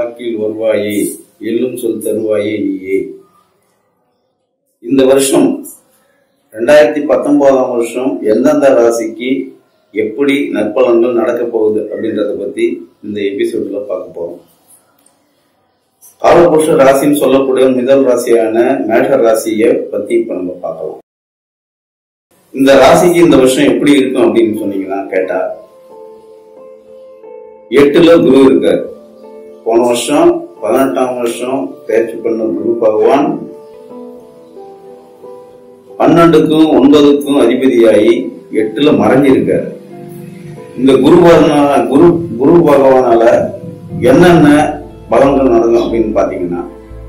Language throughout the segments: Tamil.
வாக்கில் வருவாயே எள்ளும் சொல் தருவாயே நீயே இந்த வருஷம் ரெண்டாயிரத்தி பத்தொன்பதாம் வருஷம் எந்தெந்த ராசிக்கு எப்படி நற்பலன்கள் நடக்க போகுது அப்படின்றத பத்தி இந்த எபிசோட்ல பார்க்க போறோம் காலபுருஷ ராசின்னு சொல்லக்கூடிய முதல் ராசியான மேஷ ராசியை பத்தி இப்ப நம்ம பார்க்கலாம் இந்த ராசிக்கு இந்த வருஷம் எப்படி இருக்கும் அப்படின்னு சொன்னீங்கன்னா கேட்டா எட்டுல குரு இருக்காரு போன வருஷம் பதினெட்டாம் வருஷம் பயிற்சி பண்ண குரு பகவான் பன்னெண்டுக்கும் ஒன்பதுக்கும் அதிபதியாகி எட்டுல மறைஞ்சிருக்காரு இந்த குரு பகவான- குரு குரு பகவானால என்னென்ன பலன்கள் நடக்கும் அப்படின்னு பாத்தீங்கன்னா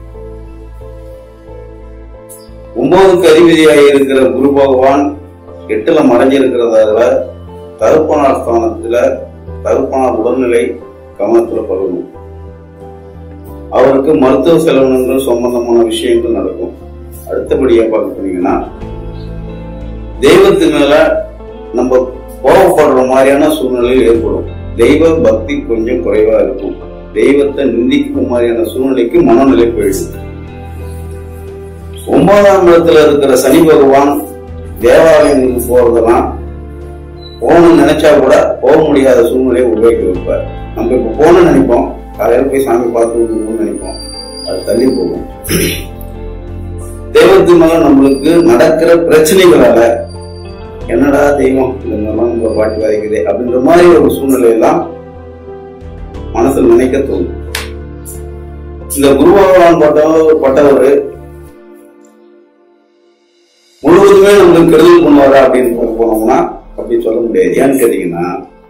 ஒன்பதுக்கு அதிபதியாகி இருக்கிற குரு பகவான் எட்டுல மறைஞ்சிருக்கிறதால தருப்பனார் ஸ்தானத்துல தருப்பனார் உடல்நிலை கவனத்துல பழகும் அவருக்கு மருத்துவ செலவினங்கள் சம்பந்தமான விஷயங்கள் நடக்கும் அடுத்தபடியா பார்க்க போனீங்கன்னா தெய்வத்து மேல நம்ம கோபப்படுற மாதிரியான சூழ்நிலை ஏற்படும் தெய்வ பக்தி கொஞ்சம் குறைவா இருக்கும் தெய்வத்தை நிந்திக்கும் மாதிரியான சூழ்நிலைக்கு மனநிலை போயிடுது ஒன்பதாம் இடத்துல இருக்கிற சனி பகவான் தேவாலயங்களுக்கு போறதெல்லாம் போகணும்னு நினைச்சா கூட போக முடியாத சூழ்நிலையை உருவாக்கி வைப்பார் நம்ம இப்ப போகணும்னு நினைப்போம் காலையில போய் சாமி பார்த்து வரணும்னு நினைப்போம் அது தள்ளி போகும் தெய்வத்து மேல நம்மளுக்கு நடக்கிற பிரச்சனைகளால என்னடா தெய்வம் இந்த மாதிரிலாம் நம்ம பாட்டி வதைக்குதே அப்படின்ற மாதிரி ஒரு சூழ்நிலை எல்லாம் மனசுல நினைக்க தோணும் இந்த குரு பகவான் பட்டவர் பட்டவர் முழுவதுமே நம்மளுக்கு கெடுதல் பண்ணுவாரா அப்படின்னு பார்க்க போனோம்னா அப்படி சொல்ல முடியாது ஏன்னு கேட்டீங்கன்னா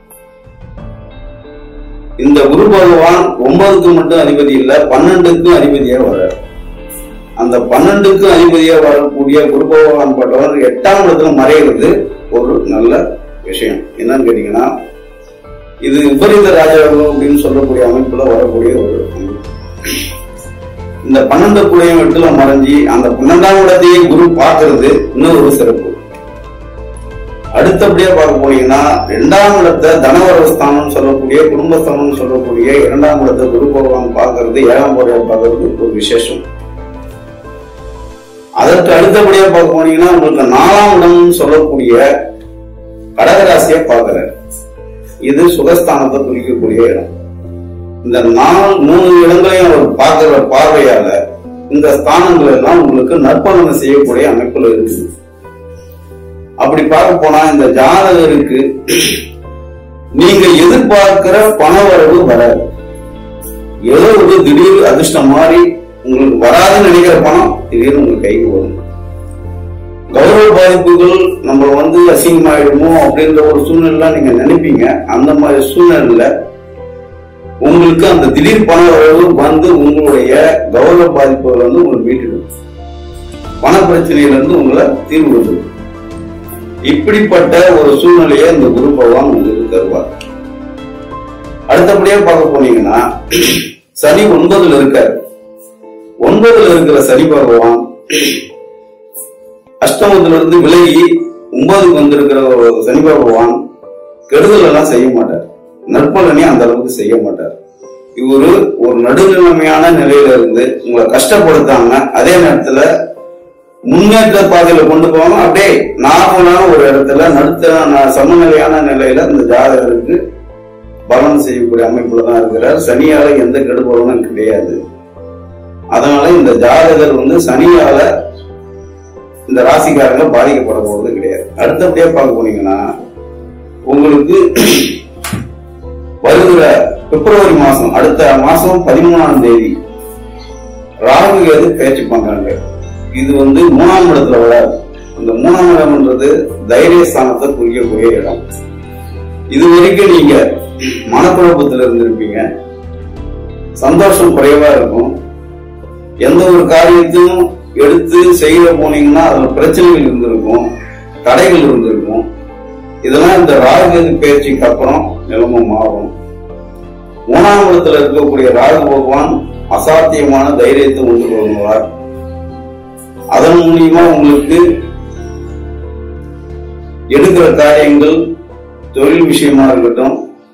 இந்த குரு பகவான் ஒன்பதுக்கு மட்டும் அதிபதி இல்ல பன்னெண்டுக்கும் அதிபதியா வர்றார் அந்த பன்னெண்டுக்கும் அதிபதியா வரக்கூடிய குரு பகவான் பட்டவர் எட்டாம் இடத்துல மறைகிறது ஒரு நல்ல விஷயம் என்னன்னு கேட்டீங்கன்னா இது விபரீத ராஜயோகம் அப்படின்னு சொல்லக்கூடிய அமைப்புல வரக்கூடிய ஒரு அமைப்பு இந்த பன்னெண்டு குடையும் எட்டுல மறைஞ்சி அந்த பன்னெண்டாம் இடத்தையே குரு பார்க்கிறது இன்னும் ஒரு சிறப்பு அடுத்தபடியா பார்க்க போனீங்கன்னா இரண்டாம் இடத்தை தனவரஸ்தானம் சொல்லக்கூடிய குடும்பஸ்தானம் சொல்லக்கூடிய இரண்டாம் இடத்தை குரு பகவான் பார்க்கறது ஏழாம் முறையா பார்க்கறது ஒரு விசேஷம் அதற்கு அடுத்தபடியா பார்க்க போனீங்கன்னா உங்களுக்கு நாலாம் இடம் சொல்லக்கூடிய கடகராசியை பார்க்கிறார் இது சுகஸ்தானத்தை குறிக்கக்கூடிய இடம் இந்த நாலு மூணு இடங்களையும் அவர் பார்க்கிற பார்வையால இந்த ஸ்தானங்கள் எல்லாம் உங்களுக்கு நற்பலனை செய்யக்கூடிய அமைப்புல இருக்குது அப்படி பார்க்க போனா இந்த ஜாதகருக்கு நீங்க எதிர்பார்க்கிற பண வரவு வராது ஏதோ ஒரு திடீர் அதிர்ஷ்டம் மாதிரி உங்களுக்கு வராதுன்னு நினைக்கிற பணம் திடீர்னு உங்க கைக்கு வரும் கௌரவ பாதிப்புகள் நம்ம வந்து அசிங்கமாயிடுமோ அப்படின்ற ஒரு சூழ்நிலை நீங்க நினைப்பீங்க அந்த மாதிரி சூழ்நிலையில உங்களுக்கு அந்த திடீர் பண வரவு வந்து உங்களுடைய கௌரவ பாதிப்புகள் வந்து உங்களுக்கு மீட்டிடும் பண பிரச்சனையில இருந்து உங்களை தீர்வு கொடுக்கும் இப்படிப்பட்ட ஒரு சூழ்நிலையை இந்த குரு பகவான் உங்களுக்கு தருவார் அடுத்தபடியா பார்க்க போனீங்கன்னா சனி ஒன்பதுல இருக்காரு ஒன்பதுல இருக்கிற சனி பகவான் அஷ்டமத்துல இருந்து விலகி ஒன்பதுக்கு வந்திருக்கிற ஒரு சனி பகவான் கெடுதல் எல்லாம் செய்ய மாட்டார் நற்பலனை அந்த அளவுக்கு செய்ய மாட்டார் இவரு ஒரு நடுநிலைமையான நிலையில இருந்து உங்களை கஷ்டப்படுத்தாம அதே நேரத்துல முன்னேற்ற பாதையில கொண்டு போகாம அப்படியே நார்மலான ஒரு இடத்துல நடுத்தர ந- சமநிலையான நிலையில இந்த ஜாதகருக்கு பலன் செய்யக்கூடிய அமைப்புல தான் இருக்கிறார் சனியால எந்த கெடுபலனும் கிடையாது அதனால இந்த ஜாதகர் வந்து சனியால இந்த ராசிக்காரங்க பாதிக்கப்பட போறது கிடையாது அடுத்தபடியா பார்க்க போனீங்கன்னா உங்களுக்கு வருகிற பிப்ரவரி மாசம் அடுத்த மாசம் பதிமூணாம் தேதி ராகு கேது பேச்சு பண்றாங்க இது வந்து மூணாம் இடத்துல வராது அந்த மூணாம் இடம்ன்றது தைரியஸ்தானத்தை குறிக்கக்கூடிய இடம் இது வரைக்கும் நீங்க மனக்குழப்பத்துல இருந்திருப்பீங்க சந்தோஷம் குறைவா இருக்கும் எந்த ஒரு காரியத்தையும் எடுத்து செய்ய போனீங்கன்னா அதுல பிரச்சனைகள் இருந்திருக்கும் தடைகள் இருந்திருக்கும் இதெல்லாம் இந்த ராகு பயிற்சிக்கு அப்புறம் நிலைமை மாறும் மூணாம் இடத்துல இருக்கக்கூடிய ராகு பகவான் அசாத்தியமான தைரியத்தை உண்டு கொள்வார் அதன் மூலியமா உங்களுக்கு எடுக்கிற காரியங்கள் தொழில் விஷயமா இருக்கட்டும்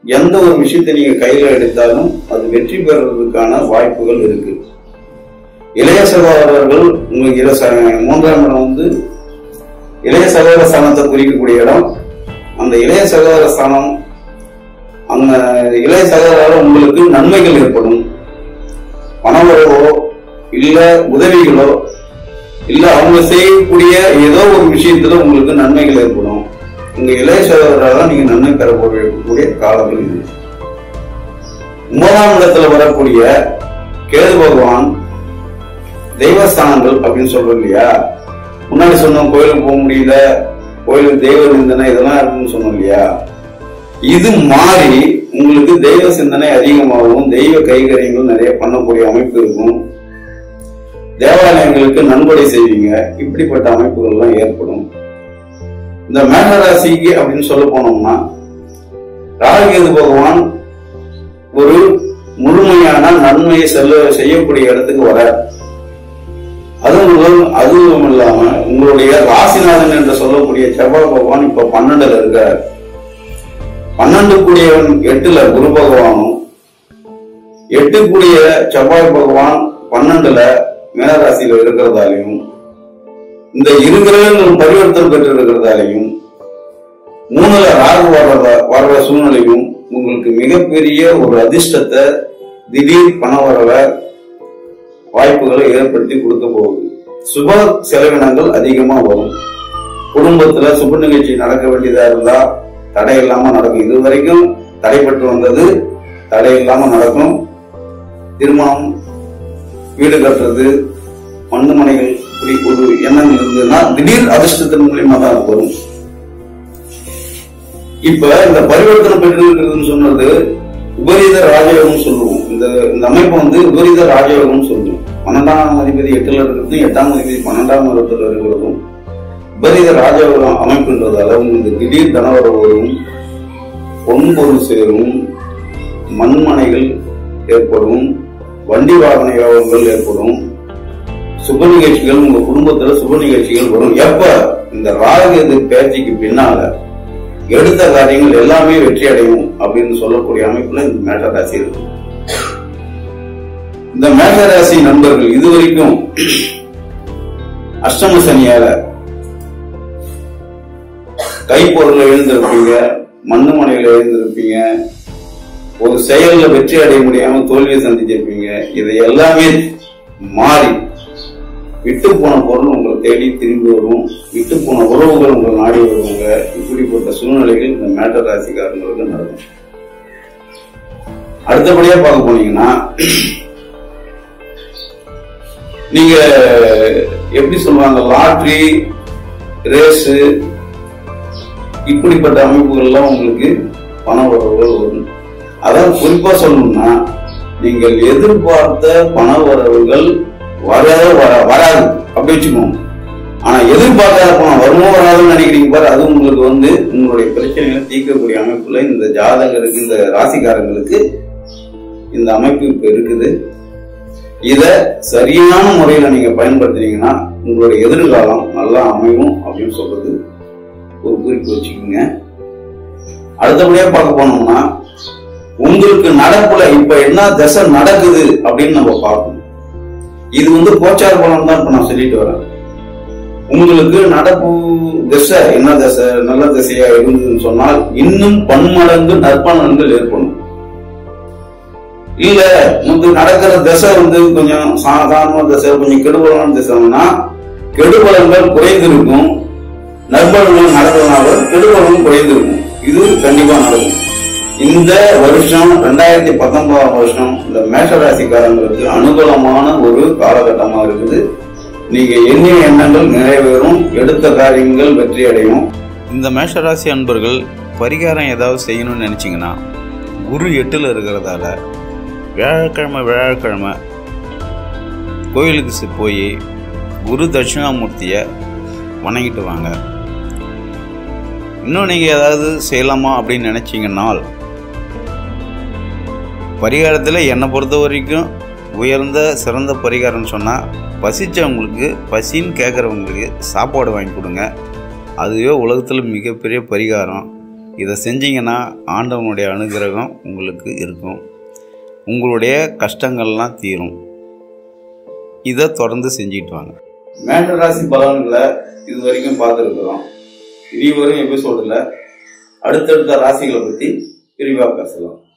எந்த ஒரு விஷயத்தை நீங்க கையில எடுத்தாலும் அது வெற்றி பெறுவதற்கான வாய்ப்புகள் இருக்கு இளைய சகோதரர்கள் உங்களுக்கு இர- ச- மூன்றாம் இடம் வந்து இளைய சகோதர ஸ்தானத்தை குறிக்கக்கூடிய இடம் அந்த இளைய சகோதர ஸ்தானம் அந்த இளைய சகோதரால் உங்களுக்கு நன்மைகள் ஏற்படும் பணவரவோ இல்ல உதவிகளோ இல்ல அவங்க செய்யக்கூடிய ஏதோ ஒரு விஷயத்துல உங்களுக்கு நன்மைகள் ஏற்படும் உங்க இளைய சகோதரால நீங்க நன்மை பெறக்கூடிய காலங்கள் இது ஒன்பதாம் இடத்துல வரக்கூடிய கேது பகவான் தெய்வஸ்தானங்கள் அப்படின்னு சொல்றோம் இல்லையா முன்னாடி சொன்னோம் கோயிலுக்கு போக முடியல கோயிலுக்கு தெய்வ சிந்தனை இதெல்லாம் இருக்குன்னு சொன்னோம் இல்லையா இது மாறி உங்களுக்கு தெய்வ சிந்தனை அதிகமாகவும் தெய்வ கைகரியங்கள் நிறைய பண்ணக்கூடிய அமைப்பு இருக்கும் தேவாலயங்களுக்கு நன்கொடை செய்வீங்க இப்படிப்பட்ட அமைப்புகள் எல்லாம் ஏற்படும் இந்த மேகராசிக்கு அப்படின்னு சொல்ல போனோம்னா ராகுகேது பகவான் ஒரு முழுமையான நன்மையை செல்ல செய்யக்கூடிய இடத்துக்கு வர அதுவும் அதுவும் இல்லாம உங்களுடைய ராசிநாதன் என்று சொல்லக்கூடிய செவ்வாய் பகவான் இப்ப பன்னெண்டுல இருக்கார் பன்னெண்டு கூடியவன் எட்டுல குரு பகவானும் எட்டு கூடிய செவ்வாய் பகவான் பன்னெண்டுல மேலராசியில இருக்கிறதாலையும் இந்த இரு கிரகங்களும் பரிவர்த்தனை பெற்று இருக்கிறதாலையும் மூணுல ராகு வர்றத வர்ற சூழ்நிலையும் உங்களுக்கு மிகப்பெரிய ஒரு அதிர்ஷ்டத்தை திடீர் பண வரவை வாய்ப்புகளை ஏற்படுத்தி கொடுக்க போகுது சுப செலவினங்கள் அதிகமா வரும் குடும்பத்துல சுப நிகழ்ச்சி நடக்க வேண்டியதா இருந்தா தடை இல்லாம நடக்கும் இது வரைக்கும் தடைப்பட்டு வந்தது தடை இல்லாம நடக்கும் திருமணம் வீடு கட்டுறது மண்ணு மனைகள் இப்படி ஒரு எண்ணம் இருந்ததுன்னா திடீர் அதிர்ஷ்டத்தின் மூலியமா தான் அது வரும் இப்ப இந்த பரிவர்த்தனை பெற்றிருக்கிறதுன்னு சொன்னது உபரீத ராஜயோகம் சொல்லுவோம் இந்த இந்த அமைப்பு வந்து உபரீத ராஜயோகம் சொல்லுவோம் பன்னெண்டாம் அதிபதி எட்டுல இருக்கிறதும் எட்டாம் அதிபதி பன்னெண்டாம் இடத்துல இருக்கிறதும் விபரீத ராஜயோகம் அமைப்புன்றதால உங்களுக்கு திடீர் கணவர வரும் பொன்பொருள் சேரும் மண்மனைகள் ஏற்படும் வண்டி வாகன யோகங்கள் ஏற்படும் சுப நிகழ்ச்சிகள் உங்க குடும்பத்துல சுப நிகழ்ச்சிகள் வரும் எப்ப இந்த ராகு பேச்சுக்கு பின்னால எடுத்த காரியங்கள் எல்லாமே வெற்றி அடையும் அப்படின்னு சொல்லக்கூடிய அமைப்புல இந்த மேஷ ராசி இருக்கு இந்த மேஷ ராசி நண்பர்கள் இதுவரைக்கும் அஷ்டம சனியால கைப்பொருள்ல எழுந்திருப்பீங்க மண்ணு மனையில எழுந்திருப்பீங்க ஒரு செயல்ல வெற்றி அடைய முடியாம தோல்வியை சந்திச்சிருப்பீங்க இதை எல்லாமே மாறி விட்டு போன பொருள் உங்களை தேடி திரும்பி வரும் விட்டு போன உறவுகள் உங்களை நாடி வருவாங்க இப்படிப்பட்ட சூழ்நிலைகள் இந்த மேட்டர் ராசிக்காரங்களுக்கு நடக்கும் அடுத்தபடியா பார்க்க போனீங்கன்னா நீங்க எப்படி சொல்லுவாங்க லாட்ரி ரேஸு இப்படிப்பட்ட அமைப்புகள்லாம் உங்களுக்கு பண வரவுகள் வரும் அதான் குறிப்பா சொல்லணும்னா நீங்கள் எதிர்பார்த்த பண வரவுகள் வர வர வராது அப்படி வச்சுக்கோங்க ஆனா எதிர்பார்க்காத பணம் வருமோ வராதுன்னு நினைக்கிறீங்க பாரு அது உங்களுக்கு வந்து உங்களுடைய பிரச்சனைகளை தீர்க்கக்கூடிய அமைப்புல இந்த ஜாதகருக்கு இந்த ராசிக்காரங்களுக்கு இந்த அமைப்பு இப்ப இருக்குது இத சரியான முறையில நீங்க பயன்படுத்தினீங்கன்னா உங்களுடைய எதிர்காலம் நல்லா அமையும் அப்படின்னு சொல்றது ஒரு குறிப்பு வச்சுக்கோங்க அடுத்தபடியா பார்க்க போனோம்னா உங்களுக்கு நடப்புல இப்ப என்ன தசை நடக்குது அப்படின்னு நம்ம பார்க்கணும் இது வந்து கோச்சார பலன் தான் இப்ப நான் சொல்லிட்டு வரேன் உங்களுக்கு நடப்பு திசை என்ன திசை நல்ல திசையா இருந்ததுன்னு சொன்னால் இன்னும் பன்மடங்கு நற்பலன்கள் ஏற்படும் இல்ல முந்து நடக்கிற திசை வந்து கொஞ்சம் சாதாரண திசை கொஞ்சம் கெடுபலமான திசைன்னா கெடுபலன்கள் குறைந்திருக்கும் நற்பலன்கள் நடக்கிறதுனால கெடுபலனும் குறைந்திருக்கும் இது கண்டிப்பா நடக்கும் இந்த வருஷம் ரெண்டாயிரத்தி பத்தொன்பதாம் வருஷம் இந்த மேஷராசிக்காரங்களுக்கு அனுகூலமான ஒரு காலகட்டமா இருக்குது நீங்க எண்ணிய எண்ணங்கள் நிறைவேறும் எடுத்த காரியங்கள் வெற்றி அடையும் இந்த மேஷராசி அன்பர்கள் பரிகாரம் ஏதாவது செய்யணும்னு நினச்சிங்கன்னா குரு எட்டில் இருக்கிறதால வியாழக்கிழமை வியாழக்கிழமை கோயிலுக்கு சி- போய் குரு தட்சிணாமூர்த்தியை வணங்கிட்டு வாங்க இன்னும் நீங்கள் ஏதாவது செய்யலாமா அப்படின்னு நினச்சிங்கன்னால் பரிகாரத்தில் என்னை பொறுத்த வரைக்கும் உயர்ந்த சிறந்த பரிகாரம்னு சொன்னால் பசிச்சவங்களுக்கு பசின்னு கேட்குறவங்களுக்கு சாப்பாடு வாங்கி கொடுங்க அதுவே உலகத்தில் மிகப்பெரிய பரிகாரம் இதை செஞ்சீங்கன்னா ஆண்டவனுடைய அனுகிரகம் உங்களுக்கு இருக்கும் உங்களுடைய கஷ்டங்கள்லாம் தீரும் இதை தொடர்ந்து செஞ்சுட்டு வாங்க மேஷ ராசி பலன்களை இது வரைக்கும் பார்த்துருக்குறோம் இனி வரும் எபிசோடில் அடுத்தடுத்த ராசிகளை பற்றி விரிவாக பேசலாம்